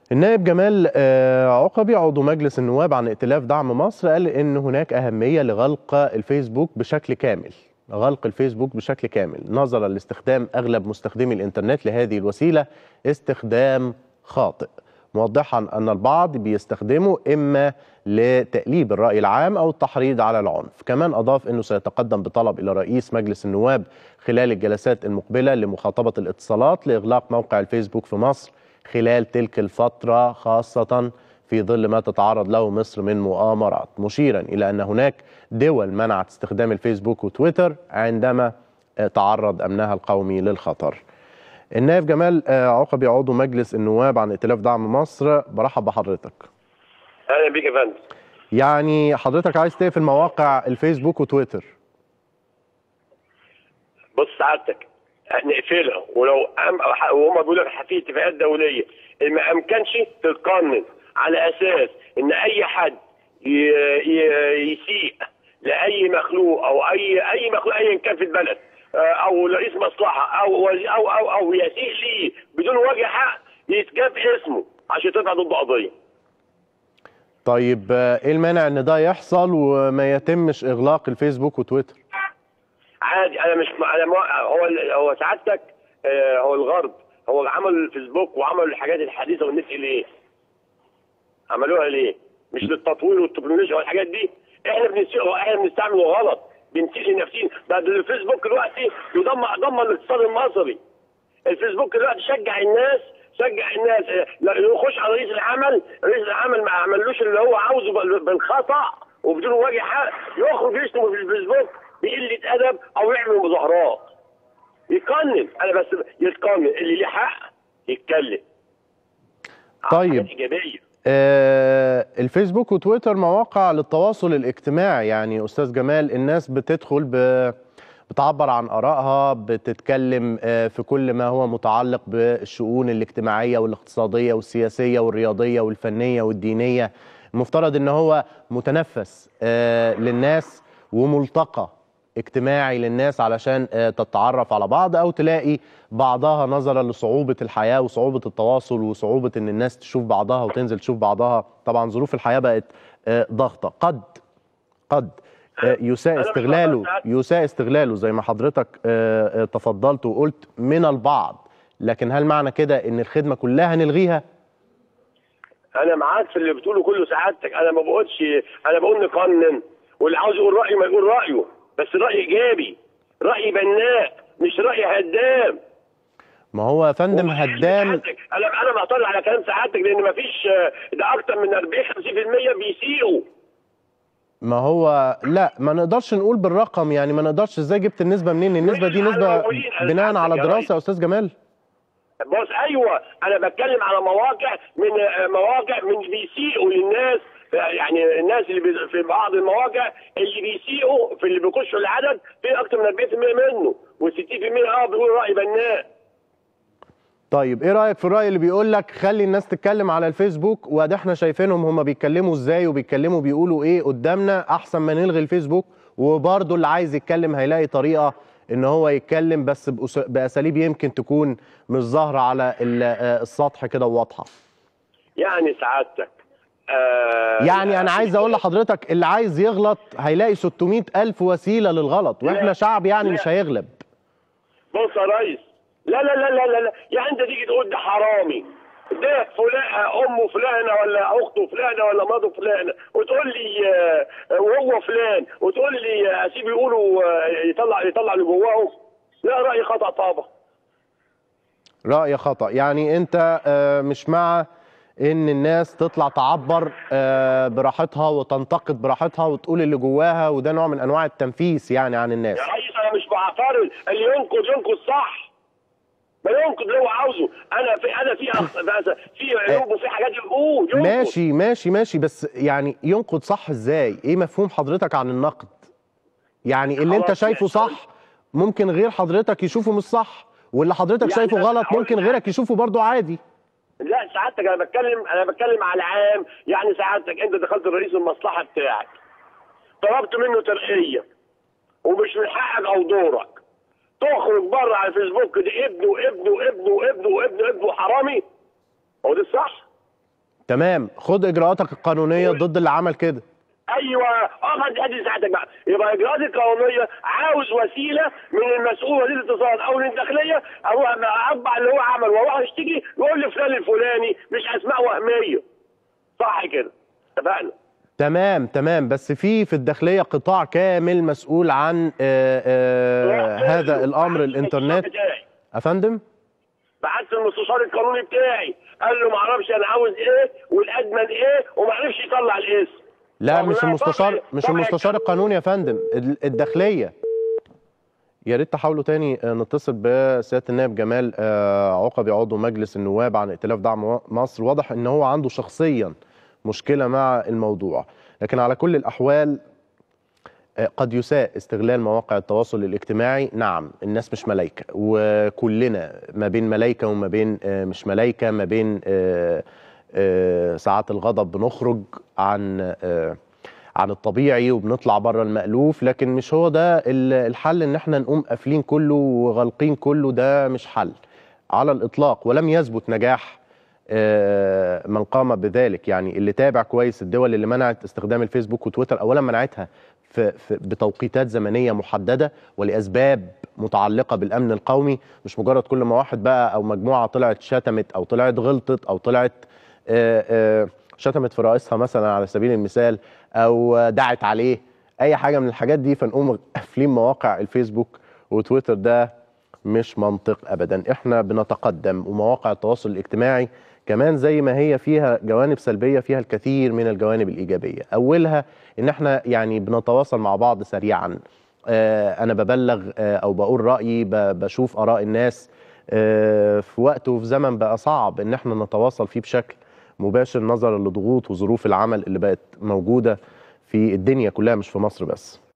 النائب جمال آه، عقبي عضو مجلس النواب عن ائتلاف دعم مصر قال ان هناك اهميه لغلق الفيسبوك بشكل كامل غلق الفيسبوك بشكل كامل نظرا لاستخدام اغلب مستخدمي الانترنت لهذه الوسيله استخدام خاطئ موضحا ان البعض بيستخدمه اما لتأليب الرأي العام او التحريض على العنف كمان اضاف انه سيتقدم بطلب الى رئيس مجلس النواب خلال الجلسات المقبله لمخاطبه الاتصالات لاغلاق موقع الفيسبوك في مصر خلال تلك الفترة خاصة في ظل ما تتعرض له مصر من مؤامرات مشيرا إلى أن هناك دول منعت استخدام الفيسبوك وتويتر عندما آه، تعرض أمنها القومي للخطر النائب جمال آه، عقبي عضو مجلس النواب عن ائتلاف دعم مصر برحب بحضرتك اهلا بيك يا فندم يعني حضرتك عايز تقفل مواقع الفيسبوك وتويتر بص سعادتك نقفلها ولو أم وهم بيقولوا لك في اتفاقات دوليه إن ما امكنش تتقنن على اساس ان اي حد ي- ي- يسيء لاي مخلوق او اي اي مخلوق ايا كان في البلد آه، او رئيس مصلحه او وزي- او او او يسيء ليه بدون وجه حق يتجاب اسمه عشان ترفع ضده قضيه طيب آه، ايه المانع ان ده يحصل وما يتمش اغلاق الفيسبوك وتويتر عادي انا مش انا مو- هو هو سعادتك آه، هو الغرب هو عملوا الفيسبوك وعملوا الحاجات الحديثه والنت ليه؟ عملوها ليه؟ مش للتطوير والتكنولوجيا والحاجات دي احنا بنسيء احنا بنستعمله غلط بنسيء لنفسينا بعد الفيسبوك دلوقتي بيدمر دمر الاقتصاد المصري الفيسبوك دلوقتي شجع الناس شجع الناس آه، لا يخش على رئيس العمل رئيس العمل ما عملوش اللي هو عاوزه بال- بالخطا وبدون وجه حق يخرج يشتم في الفيسبوك بقله ادب او يعمل مظاهرات يقنن انا بس يتقنن اللي ليه حق يتكلم طيب. حاجات ايجابيه آه، الفيسبوك وتويتر مواقع للتواصل الاجتماعي يعني استاذ جمال الناس بتدخل ب... بتعبر عن ارائها بتتكلم آه، في كل ما هو متعلق بالشؤون الاجتماعيه والاقتصاديه والسياسيه والرياضيه والفنيه والدينيه المفترض ان هو متنفس آه، للناس وملتقى اجتماعي للناس علشان آه، تتعرف على بعض او تلاقي بعضها نظرا لصعوبة الحياة وصعوبة التواصل وصعوبة ان الناس تشوف بعضها وتنزل تشوف بعضها طبعا ظروف الحياة بقت آه، ضغطة قد قد آه، يساء أنا مش استغلاله بعترض. يساء استغلاله زي ما حضرتك آه، آه، تفضلت وقلت من البعض لكن هل معنى كده ان الخدمة كلها نلغيها انا معاك في اللي بتقوله كله سعادتك انا ما بقولش انا بقول نقنن واللي عاوز يقول رايه ما يقول رايه بس راي ايجابي راي بناء مش راي هدام ما هو يا فندم هدام سعادتك، انا انا معترض على كلام سعادتك لان ما فيش ده اكتر من 40 50% بيسيئوا ما هو لا ما نقدرش نقول بالرقم يعني ما نقدرش ازاي جبت النسبة منين النسبة دي نسبة بناء على دراسة يا استاذ جمال بص ايوه انا بتكلم على مواقع من آه، مواقع من بيسيئوا للناس آه، يعني الناس اللي بي- في بعض المواقع اللي بيسيئوا في اللي بيخشوا العدد في اكتر من 40% منه وال60% اه بيقولوا راي بناء طيب ايه رايك في الراي اللي بيقول لك خلي الناس تتكلم على الفيسبوك وده احنا شايفينهم هم بيتكلموا ازاي وبيتكلموا بيقولوا ايه قدامنا احسن ما نلغي الفيسبوك وبرضه اللي عايز يتكلم هيلاقي طريقه ان هو يتكلم بس بأس- باساليب يمكن تكون مش ظاهره على ال- آه، السطح كده وواضحه يعني سعادتك آه يعني انا عايز اقول لحضرتك اللي عايز يغلط هيلاقي 600 الف وسيله للغلط واحنا لا. شعب يعني لا. مش هيغلب بص يا ريس لا لا لا لا لا, لا. يعني انت تيجي تقول ده حرامي ده فلان امه فلانه ولا اخته فلانه ولا مراته فلانه وتقول لي آه، وهو فلان وتقول لي آه، اسيب يقولوا آه، يطلع يطلع اللي جواهم لا رايي خطا طبعا رأي خطأ يعني انت آه، مش مع ان الناس تطلع تعبر آه، براحتها وتنتقد براحتها وتقول اللي جواها وده نوع من انواع التنفيس يعني عن الناس يا ريس انا مش بعترض اللي ينقد ينقد صح ما ينقد اللي هو عاوزه انا في انا في أخ... بس في عيوب وفي حاجات يقول ينقد ماشي ماشي ماشي بس يعني ينقد صح ازاي ايه مفهوم حضرتك عن النقد يعني اللي انت خلاص شايفه ماشي. صح ممكن غير حضرتك يشوفه مش صح واللي حضرتك يعني شايفه أنا غلط هقول ممكن لك غيرك يشوفه برضه عادي لا سعادتك انا بتكلم انا بتكلم على عام يعني سعادتك انت دخلت رئيس المصلحه بتاعك طلبت منه ترقيه ومش من حقك او دورك تخرج بره على الفيسبوك ده ابنه ابنه ابنه ابنه ابنه ابنه حرامي هو ده الصح؟ تمام خد اجراءاتك القانونيه ضد اللي عمل كده ايوه اقعد ادي ساعتك بقى يبقى الاجراءات القانونيه عاوز وسيله من المسؤول وزير الاتصالات او من الداخليه او اتبع اللي هو عمل واروح اشتكي واقول لفلان الفلاني مش اسماء وهميه صح كده اتفقنا تمام تمام بس في في الداخليه قطاع كامل مسؤول عن آه آه هذا الامر الانترنت بتاعي. افندم بعت المستشار القانوني بتاعي قال له ما اعرفش انا عاوز ايه والادمن ايه وما عرفش يطلع الاسم لا طب مش لا، المستشار طبعا- مش طبعا المستشار القانوني يا فندم ال- الداخليه يا ريت تحاولوا تاني آه، نتصل بسياده النائب جمال آه، عقبي عضو مجلس النواب عن ائتلاف دعم مصر واضح ان هو عنده شخصيا مشكله مع الموضوع لكن على كل الاحوال آه، قد يساء استغلال مواقع التواصل الاجتماعي نعم الناس مش ملايكة وكلنا ما بين ملايكة وما بين آه، مش ملايكة ما بين آه، آه، ساعات الغضب بنخرج عن آه، عن الطبيعي وبنطلع بره المألوف لكن مش هو ده ال- الحل ان احنا نقوم قافلين كله وغالقين كله ده مش حل على الإطلاق ولم يثبت نجاح آه، من قام بذلك يعني اللي تابع كويس الدول اللي منعت استخدام الفيسبوك وتويتر اولا منعتها في في بتوقيتات زمنيه محدده ولاسباب متعلقه بالامن القومي مش مجرد كل ما واحد بقى او مجموعه طلعت شتمت او طلعت غلطت او طلعت آه، آه، شتمت في رئيسها مثلا على سبيل المثال او دعت عليه اي حاجه من الحاجات دي فنقوم قافلين مواقع الفيسبوك وتويتر ده مش منطق ابدا احنا بنتقدم ومواقع التواصل الاجتماعي كمان زي ما هي فيها جوانب سلبيه فيها الكثير من الجوانب الايجابيه اولها ان احنا يعني بنتواصل مع بعض سريعا آه انا ببلغ آه او بقول رايي ب- بشوف اراء الناس آه في وقت وفي زمن بقى صعب ان احنا نتواصل فيه بشكل مباشر نظرا لضغوط وظروف العمل اللي بقت موجوده في الدنيا كلها مش في مصر بس